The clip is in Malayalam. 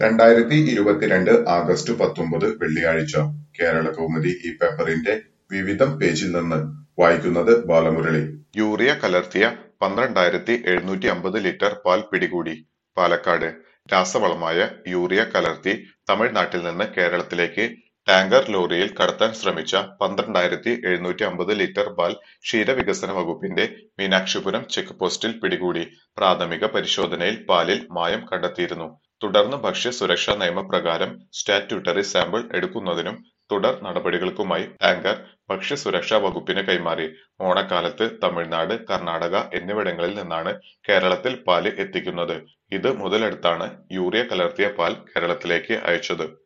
രണ്ടായിരത്തി ഇരുപത്തിരണ്ട് ആഗസ്റ്റ് പത്തൊമ്പത് വെള്ളിയാഴ്ച കേരളകൗമുദി ഈ പേപ്പറിന്റെ വിവിധം പേജിൽ നിന്ന് വായിക്കുന്നത് ബാലമുരളി യൂറിയ കലർത്തിയ പന്ത്രണ്ടായിരത്തി എഴുന്നൂറ്റി അമ്പത് ലിറ്റർ പാൽ പിടികൂടി പാലക്കാട് രാസവളമായ യൂറിയ കലർത്തി തമിഴ്നാട്ടിൽ നിന്ന് കേരളത്തിലേക്ക് ടാങ്കർ ലോറിയിൽ കടത്താൻ ശ്രമിച്ച പന്ത്രണ്ടായിരത്തി എഴുന്നൂറ്റി അമ്പത് ലിറ്റർ പാൽ ക്ഷീരവികസന വകുപ്പിന്റെ മീനാക്ഷിപുരം ചെക്ക് പോസ്റ്റിൽ പിടികൂടി പ്രാഥമിക പരിശോധനയിൽ പാലിൽ മായം കണ്ടെത്തിയിരുന്നു തുടർന്ന് ഭക്ഷ്യ സുരക്ഷാ നിയമപ്രകാരം സ്റ്റാറ്റ്യൂട്ടറി സാമ്പിൾ എടുക്കുന്നതിനും തുടർ നടപടികൾക്കുമായി ടാങ്കർ ഭക്ഷ്യ സുരക്ഷാ വകുപ്പിന് കൈമാറി ഓണക്കാലത്ത് തമിഴ്നാട് കർണാടക എന്നിവിടങ്ങളിൽ നിന്നാണ് കേരളത്തിൽ പാല് എത്തിക്കുന്നത് ഇത് മുതലെടുത്താണ് യൂറിയ കലർത്തിയ പാൽ കേരളത്തിലേക്ക് അയച്ചത്